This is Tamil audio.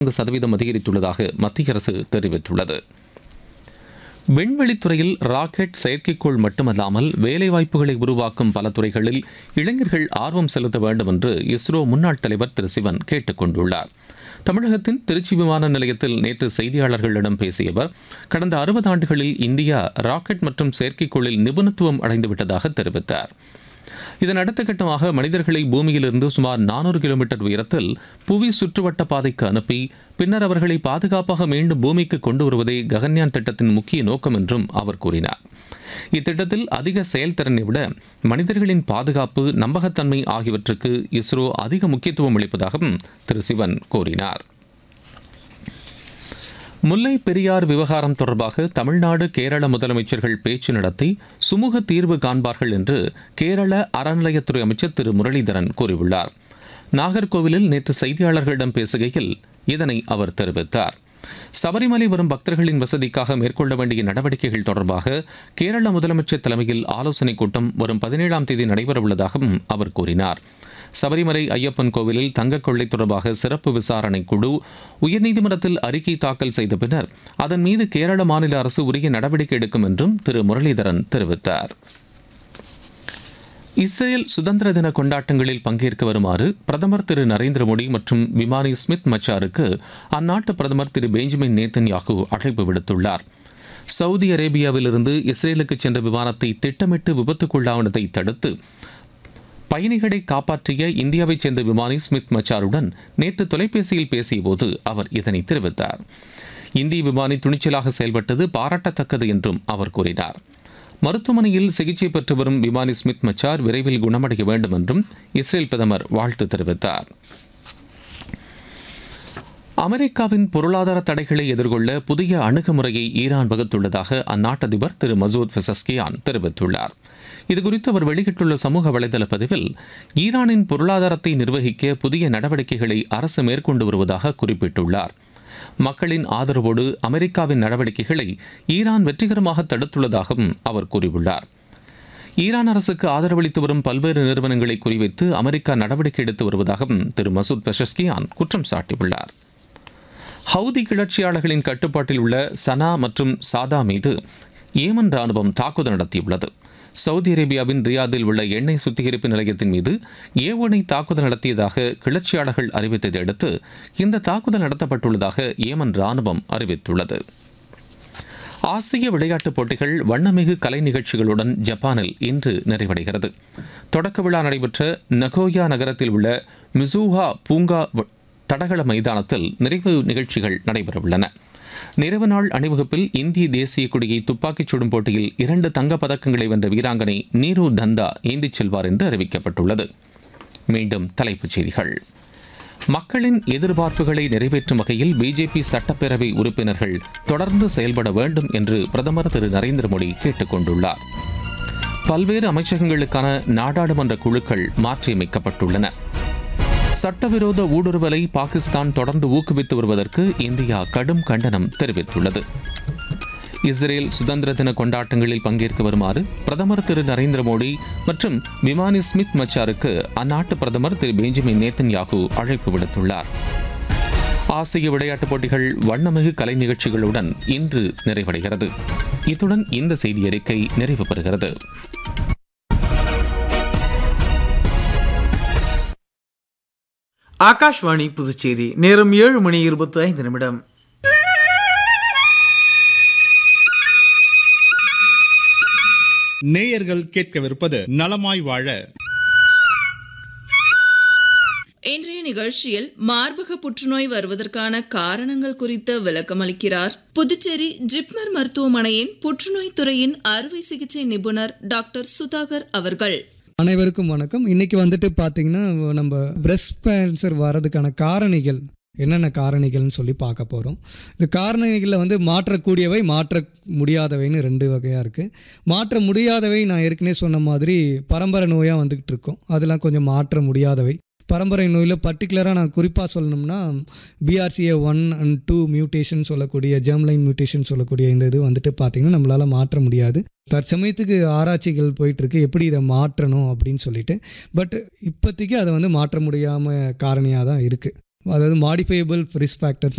நான்கு சதவீதம் அதிகரித்துள்ளதாக மத்திய அரசு தெரிவித்துள்ளது விண்வெளித்துறையில் ராக்கெட் செயற்கைக்கோள் மட்டுமல்லாமல் வேலைவாய்ப்புகளை உருவாக்கும் பல துறைகளில் இளைஞர்கள் ஆர்வம் செலுத்த வேண்டும் என்று இஸ்ரோ முன்னாள் தலைவர் திரு சிவன் கேட்டுக் கொண்டுள்ளார் தமிழகத்தின் திருச்சி விமான நிலையத்தில் நேற்று செய்தியாளர்களிடம் பேசிய அவர் கடந்த அறுபது ஆண்டுகளில் இந்தியா ராக்கெட் மற்றும் செயற்கைக்கோளில் நிபுணத்துவம் அடைந்துவிட்டதாக தெரிவித்தார் இதன் அடுத்த கட்டமாக மனிதர்களை பூமியிலிருந்து சுமார் நானூறு கிலோமீட்டர் உயரத்தில் புவி சுற்றுவட்ட பாதைக்கு அனுப்பி பின்னர் அவர்களை பாதுகாப்பாக மீண்டும் பூமிக்கு கொண்டு வருவதே ககன்யான் திட்டத்தின் முக்கிய நோக்கம் என்றும் அவர் கூறினார் இத்திட்டத்தில் அதிக செயல்திறனை விட மனிதர்களின் பாதுகாப்பு நம்பகத்தன்மை ஆகியவற்றுக்கு இஸ்ரோ அதிக முக்கியத்துவம் அளிப்பதாகவும் திரு சிவன் கூறினார் முல்லை பெரியார் விவகாரம் தொடர்பாக தமிழ்நாடு கேரள முதலமைச்சர்கள் பேச்சு நடத்தி சுமூக தீர்வு காண்பார்கள் என்று கேரள அறநிலையத்துறை அமைச்சர் திரு முரளிதரன் கூறியுள்ளார் நாகர்கோவிலில் நேற்று செய்தியாளர்களிடம் பேசுகையில் இதனை அவர் தெரிவித்தார் சபரிமலை வரும் பக்தர்களின் வசதிக்காக மேற்கொள்ள வேண்டிய நடவடிக்கைகள் தொடர்பாக கேரள முதலமைச்சர் தலைமையில் ஆலோசனைக் கூட்டம் வரும் பதினேழாம் தேதி நடைபெறவுள்ளதாகவும் அவர் கூறினார் சபரிமலை ஐயப்பன் கோவிலில் தங்கக் கொள்ளை தொடர்பாக சிறப்பு விசாரணை குழு உயர்நீதிமன்றத்தில் அறிக்கை தாக்கல் செய்த பின்னர் அதன் மீது கேரள மாநில அரசு உரிய நடவடிக்கை எடுக்கும் என்றும் திரு முரளிதரன் தெரிவித்தார் இஸ்ரேல் சுதந்திர தின கொண்டாட்டங்களில் பங்கேற்க வருமாறு பிரதமர் திரு நரேந்திர மோடி மற்றும் விமானி ஸ்மித் மச்சாருக்கு அந்நாட்டு பிரதமர் திரு பெஞ்சமின் நேத்தன் யாகு அழைப்பு விடுத்துள்ளார் சவுதி அரேபியாவிலிருந்து இஸ்ரேலுக்கு சென்ற விமானத்தை திட்டமிட்டு விபத்துக்குள்ளானதை தடுத்து பயணிகளை காப்பாற்றிய இந்தியாவைச் சேர்ந்த விமானி ஸ்மித் மச்சாருடன் நேற்று தொலைபேசியில் பேசியபோது அவர் இதனை தெரிவித்தார் இந்திய விமானி துணிச்சலாக செயல்பட்டது பாராட்டத்தக்கது என்றும் அவர் கூறினார் மருத்துவமனையில் சிகிச்சை பெற்று வரும் விமானி ஸ்மித் மச்சார் விரைவில் குணமடைய வேண்டும் என்றும் இஸ்ரேல் பிரதமர் வாழ்த்து தெரிவித்தார் அமெரிக்காவின் பொருளாதார தடைகளை எதிர்கொள்ள புதிய அணுகுமுறையை ஈரான் வகுத்துள்ளதாக அந்நாட்டு அதிபர் திரு மசூத் பெசஸ்கியான் தெரிவித்துள்ளார் இதுகுறித்து அவர் வெளியிட்டுள்ள சமூக வலைதள பதிவில் ஈரானின் பொருளாதாரத்தை நிர்வகிக்க புதிய நடவடிக்கைகளை அரசு மேற்கொண்டு வருவதாக குறிப்பிட்டுள்ளார் மக்களின் ஆதரவோடு அமெரிக்காவின் நடவடிக்கைகளை ஈரான் வெற்றிகரமாக தடுத்துள்ளதாகவும் அவர் கூறியுள்ளார் ஈரான் அரசுக்கு ஆதரவளித்து வரும் பல்வேறு நிறுவனங்களை குறிவைத்து அமெரிக்கா நடவடிக்கை எடுத்து வருவதாகவும் திரு மசூத் பெஷஸ்கியான் குற்றம் சாட்டியுள்ளார் ஹவுதி கிளர்ச்சியாளர்களின் கட்டுப்பாட்டில் உள்ள சனா மற்றும் சாதா மீது ஏமன் ராணுவம் தாக்குதல் நடத்தியுள்ளது சவுதி அரேபியாவின் ரியாதில் உள்ள எண்ணெய் சுத்திகரிப்பு நிலையத்தின் மீது ஏவுகணை தாக்குதல் நடத்தியதாக கிளர்ச்சியாளர்கள் அறிவித்ததை அடுத்து இந்த தாக்குதல் நடத்தப்பட்டுள்ளதாக ஏமன் ராணுவம் அறிவித்துள்ளது ஆசிய விளையாட்டுப் போட்டிகள் வண்ணமிகு கலை நிகழ்ச்சிகளுடன் ஜப்பானில் இன்று நிறைவடைகிறது தொடக்க விழா நடைபெற்ற நகோயா நகரத்தில் உள்ள மிசூஹா பூங்கா தடகள மைதானத்தில் நிறைவு நிகழ்ச்சிகள் நடைபெறவுள்ளன நிறைவு நாள் அணிவகுப்பில் இந்திய தேசிய கொடியை துப்பாக்கிச் சுடும் போட்டியில் இரண்டு தங்கப் பதக்கங்களை வென்ற வீராங்கனை நீரு தந்தா ஏந்திச் செல்வார் என்று அறிவிக்கப்பட்டுள்ளது மீண்டும் தலைப்புச் செய்திகள் மக்களின் எதிர்பார்ப்புகளை நிறைவேற்றும் வகையில் பிஜேபி சட்டப்பேரவை உறுப்பினர்கள் தொடர்ந்து செயல்பட வேண்டும் என்று பிரதமர் திரு நரேந்திர மோடி கேட்டுக் கொண்டுள்ளார் பல்வேறு அமைச்சகங்களுக்கான நாடாளுமன்ற குழுக்கள் மாற்றியமைக்கப்பட்டுள்ளன சட்டவிரோத ஊடுருவலை பாகிஸ்தான் தொடர்ந்து ஊக்குவித்து வருவதற்கு இந்தியா கடும் கண்டனம் தெரிவித்துள்ளது இஸ்ரேல் சுதந்திர தின கொண்டாட்டங்களில் பங்கேற்க வருமாறு பிரதமர் திரு நரேந்திர மோடி மற்றும் விமானி ஸ்மித் மச்சாருக்கு அந்நாட்டு பிரதமர் திரு பெஞ்சமின் நேத்தன் யாகு அழைப்பு விடுத்துள்ளார் ஆசிய விளையாட்டுப் போட்டிகள் வண்ணமிகு கலை நிகழ்ச்சிகளுடன் இன்று நிறைவடைகிறது இத்துடன் இந்த செய்தி அறிக்கை நிறைவு பெறுகிறது ஆகாஷ்வாணி புதுச்சேரி நேரம் ஏழு மணி இருபத்தி ஐந்து நிமிடம் நேயர்கள் கேட்கவிருப்பது நலமாய் வாழ இன்றைய நிகழ்ச்சியில் மார்பக புற்றுநோய் வருவதற்கான காரணங்கள் குறித்து விளக்கமளிக்கிறார் புதுச்சேரி ஜிப்மர் மருத்துவமனையின் புற்றுநோய் துறையின் அறுவை சிகிச்சை நிபுணர் டாக்டர் சுதாகர் அவர்கள் அனைவருக்கும் வணக்கம் இன்னைக்கு வந்துட்டு பார்த்தீங்கன்னா நம்ம பிரஸ்ட் கேன்சர் வர்றதுக்கான காரணிகள் என்னென்ன காரணிகள்னு சொல்லி பார்க்க போகிறோம் இந்த காரணிகளில் வந்து மாற்றக்கூடியவை மாற்ற முடியாதவைன்னு ரெண்டு வகையாக இருக்குது மாற்ற முடியாதவை நான் ஏற்கனவே சொன்ன மாதிரி பரம்பரை நோயாக வந்துக்கிட்டு இருக்கோம் அதெல்லாம் கொஞ்சம் மாற்ற முடியாதவை பரம்பரை நோயில் பர்டிகுலராக நான் குறிப்பாக சொல்லணும்னா BRCA one and two mutation சொல்லக்கூடிய ஜெர்ம்லைன் மியூட்டேஷன் சொல்லக்கூடிய இந்த இது வந்துட்டு பார்த்திங்கன்னா நம்மளால் மாற்ற முடியாது தற்சமயத்துக்கு ஆராய்ச்சிகள் போயிட்டுருக்கு எப்படி இதை மாற்றணும் அப்படின்னு சொல்லிட்டு பட் இப்போதைக்கு அதை வந்து மாற்ற முடியாமல் காரணியாக தான் இருக்குது அதாவது மாடிஃபையபிள் ரிஸ்க் ஃபேக்டர்ஸ்